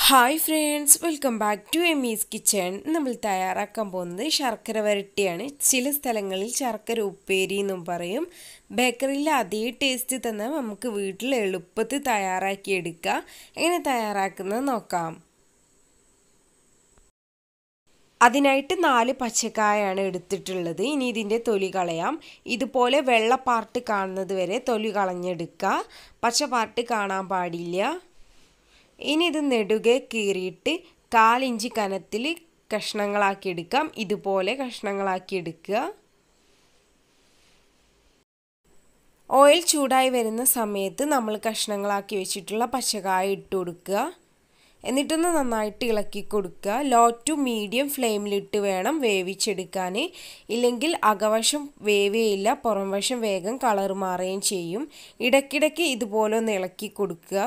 hi friends welcome back to Emi's kitchen നമ്മൾ തയ്യാറാക്കാൻ പോകുന്നത് ശർക്കര വരട്ടിയാണ് ചില സ്ഥലങ്ങളിൽ ശർക്കര ഉപ്പേരി എന്നും പറയും ബേക്കറിയിലെ അതേ ടേസ്റ്റ് തന്നെ നമുക്ക് വീട്ടിൽ എളുപ്പത്തിൽ തയ്യാറാക്കി എടുക്കാം എങ്ങനെ തയ്യാറാക്കുന്നത് നോക്കാം അതിനായിട്ട് നാല് പച്ചക്കായാണ് എടുത്തിട്ടുള്ളത് ഇനി ഇതിൻ്റെ തൊലി കളയാം ഇതുപോലെ വെള്ള പാർട്ട് കാണുന്നത് വരെ തൊലി കളഞ്ഞെടുക്കുക പച്ച പാർട്ട് കാണാൻ പാടില്ല ഇനി ഇത് നെടുകെ കീറിയിട്ട് കാലിഞ്ച് കനത്തിൽ കഷ്ണങ്ങളാക്കി എടുക്കാം ഇതുപോലെ കഷ്ണങ്ങളാക്കി എടുക്കുക ഓയിൽ ചൂടായി വരുന്ന സമയത്ത് നമ്മൾ കഷ്ണങ്ങളാക്കി വെച്ചിട്ടുള്ള പച്ചക്കായ ഇട്ട് കൊടുക്കുക എന്നിട്ടൊന്ന് നന്നായിട്ട് ഇളക്കി കൊടുക്കുക ലോ ടു മീഡിയം ഫ്ലെയിമിലിട്ട് വേണം വേവിച്ചെടുക്കാൻ ഇല്ലെങ്കിൽ അകവശം വേവേയില്ല പുറം വശം വേഗം കളർ മാറുകയും ചെയ്യും ഇടയ്ക്കിടയ്ക്ക് ഇതുപോലെ ഒന്ന് ഇളക്കി കൊടുക്കുക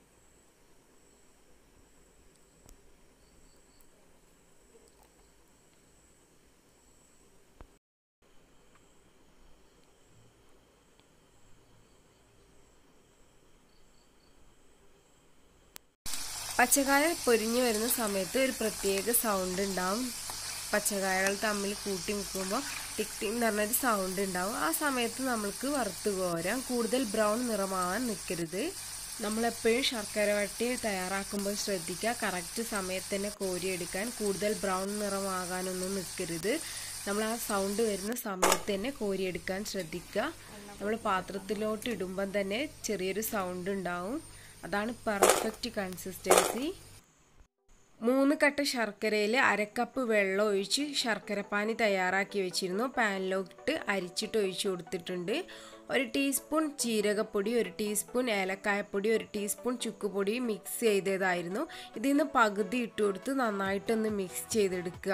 പച്ചക്കായ പൊരിഞ്ഞു വരുന്ന സമയത്ത് ഒരു പ്രത്യേക സൗണ്ട് ഉണ്ടാവും പച്ചക്കായകൾ തമ്മിൽ കൂട്ടി നിൽക്കുമ്പോൾ ടിക് ടിക് എന്ന് പറഞ്ഞൊരു സൗണ്ട് ഉണ്ടാവും ആ സമയത്ത് നമ്മൾക്ക് വറുത്ത് കോരാം കൂടുതൽ ബ്രൗൺ നിറമാവാൻ നിൽക്കരുത് നമ്മളെപ്പോഴും ശർക്കര വട്ടി തയ്യാറാക്കുമ്പോൾ ശ്രദ്ധിക്കുക കറക്റ്റ് സമയത്ത് തന്നെ കോരിയെടുക്കാൻ കൂടുതൽ ബ്രൗൺ നിറമാകാനൊന്നും നിൽക്കരുത് നമ്മൾ ആ സൗണ്ട് വരുന്ന സമയത്ത് തന്നെ കോരിയെടുക്കാൻ ശ്രദ്ധിക്കുക നമ്മൾ പാത്രത്തിലോട്ട് ഇടുമ്പം തന്നെ ചെറിയൊരു സൗണ്ട് ഉണ്ടാവും അതാണ് പെർഫെക്റ്റ് കൺസിസ്റ്റൻസി മൂന്ന് കട്ട ശർക്കരയിൽ അരക്കപ്പ് വെള്ളം ഒഴിച്ച് ശർക്കരപ്പാനി തയ്യാറാക്കി വെച്ചിരുന്നു പാനിലോട്ട് അരിച്ചിട്ട് ഒഴിച്ചു കൊടുത്തിട്ടുണ്ട് ഒരു ടീസ്പൂൺ ജീരകപ്പൊടി ഒരു ടീസ്പൂൺ ഏലക്കായപ്പൊടി ഒരു ടീസ്പൂൺ ചുക്കുപൊടി മിക്സ് ചെയ്തതായിരുന്നു ഇതിൽ നിന്ന് പകുതി ഇട്ട് കൊടുത്ത് നന്നായിട്ടൊന്ന് മിക്സ് ചെയ്തെടുക്കുക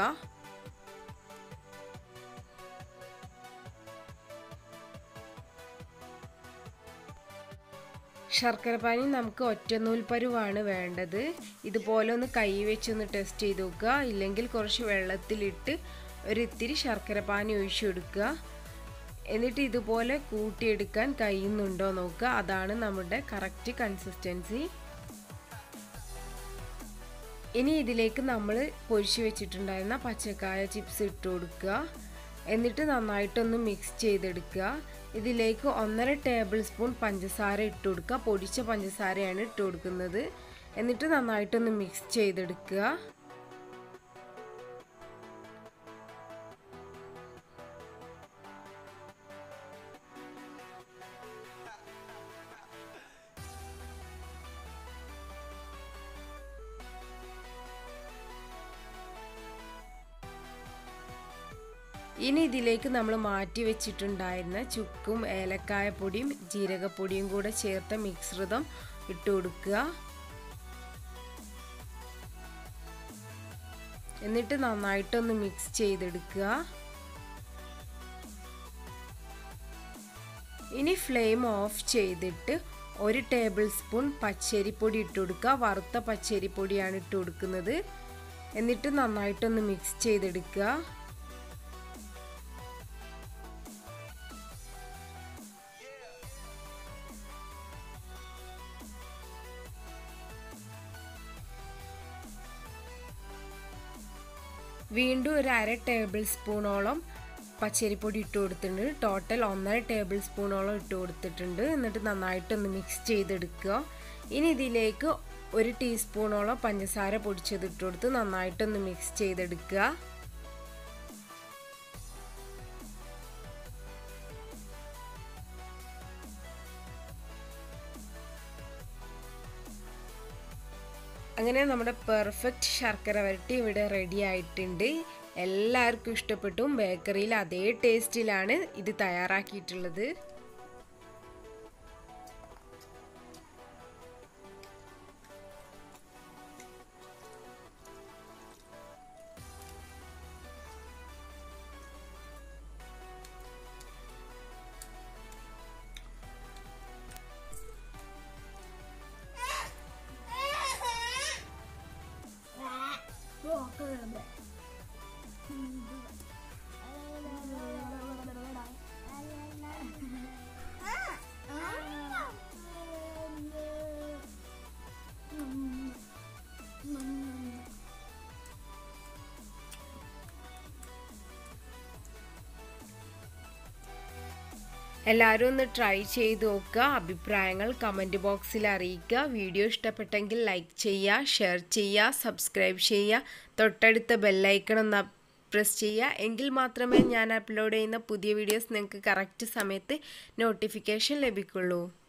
ശർക്കരപ്പാനി നമുക്ക് ഒറ്റനൂൽപ്പരുവാണ് വേണ്ടത് ഇതുപോലെ ഒന്ന് കൈ വെച്ചൊന്ന് ടെസ്റ്റ് ചെയ്ത് നോക്കുക ഇല്ലെങ്കിൽ കുറച്ച് വെള്ളത്തിലിട്ട് ഒരു ഇത്തിരി ശർക്കരപ്പാനി ഒഴിച്ചു കൊടുക്കുക എന്നിട്ട് ഇതുപോലെ കൂട്ടിയെടുക്കാൻ കഴിയുന്നുണ്ടോ നോക്കുക അതാണ് നമ്മുടെ കറക്റ്റ് കൺസിസ്റ്റൻസി ഇനി ഇതിലേക്ക് നമ്മൾ പൊരിച്ചു വെച്ചിട്ടുണ്ടായിരുന്ന പച്ചക്കായ ചിപ്സ് ഇട്ട് കൊടുക്കുക എന്നിട്ട് നന്നായിട്ടൊന്ന് മിക്സ് ചെയ്തെടുക്കുക ഇതിലേക്ക് ഒന്നര ടേബിൾ സ്പൂൺ പഞ്ചസാര ഇട്ട് കൊടുക്കുക പൊടിച്ച പഞ്ചസാരയാണ് ഇട്ട് കൊടുക്കുന്നത് എന്നിട്ട് നന്നായിട്ടൊന്ന് മിക്സ് ചെയ്തെടുക്കുക ഇനി ഇതിലേക്ക് നമ്മൾ മാറ്റി വെച്ചിട്ടുണ്ടായിരുന്ന ചുക്കും ഏലക്കായ പൊടിയും ജീരകപ്പൊടിയും കൂടെ ചേർത്ത മിശ്രിതം ഇട്ട് കൊടുക്കുക എന്നിട്ട് നന്നായിട്ടൊന്ന് മിക്സ് ചെയ്തെടുക്കുക ഇനി ഫ്ലെയിം ഓഫ് ചെയ്തിട്ട് ഒരു ടേബിൾ സ്പൂൺ പച്ചരിപ്പൊടി ഇട്ട് കൊടുക്കുക വറുത്ത പച്ചരിപ്പൊടിയാണ് ഇട്ട് കൊടുക്കുന്നത് എന്നിട്ട് നന്നായിട്ടൊന്ന് മിക്സ് ചെയ്തെടുക്കുക വീണ്ടും ഒരു അര ടേബിൾ സ്പൂണോളം പച്ചരിപ്പൊടി ഇട്ട് കൊടുത്തിട്ടുണ്ട് ടോട്ടൽ ഒന്നര ടേബിൾ സ്പൂണോളം ഇട്ട് കൊടുത്തിട്ടുണ്ട് എന്നിട്ട് നന്നായിട്ടൊന്ന് മിക്സ് ചെയ്തെടുക്കുക ഇനി ഇതിലേക്ക് ഒരു ടീസ്പൂണോളം പഞ്ചസാര പൊടിച്ചത് ഇട്ട് കൊടുത്ത് നന്നായിട്ടൊന്ന് മിക്സ് ചെയ്തെടുക്കുക അങ്ങനെ നമ്മുടെ പെർഫെക്റ്റ് ശർക്കര വരട്ടി ഇവിടെ റെഡി ആയിട്ടുണ്ട് എല്ലാവർക്കും ഇഷ്ടപ്പെട്ടു ബേക്കറിയിൽ അതേ ടേസ്റ്റിലാണ് ഇത് തയ്യാറാക്കിയിട്ടുള്ളത് എല്ലാവരും ഒന്ന് ട്രൈ ചെയ്ത് നോക്കുക അഭിപ്രായങ്ങൾ കമൻറ്റ് ബോക്സിൽ അറിയിക്കുക വീഡിയോ ഇഷ്ടപ്പെട്ടെങ്കിൽ ലൈക്ക് ചെയ്യുക ഷെയർ ചെയ്യുക സബ്സ്ക്രൈബ് ചെയ്യുക തൊട്ടടുത്ത ബെല്ലൈക്കൺ ഒന്ന് പ്രസ് ചെയ്യുക എങ്കിൽ മാത്രമേ ഞാൻ അപ്ലോഡ് ചെയ്യുന്ന പുതിയ വീഡിയോസ് നിങ്ങൾക്ക് കറക്റ്റ് സമയത്ത് നോട്ടിഫിക്കേഷൻ ലഭിക്കുള്ളൂ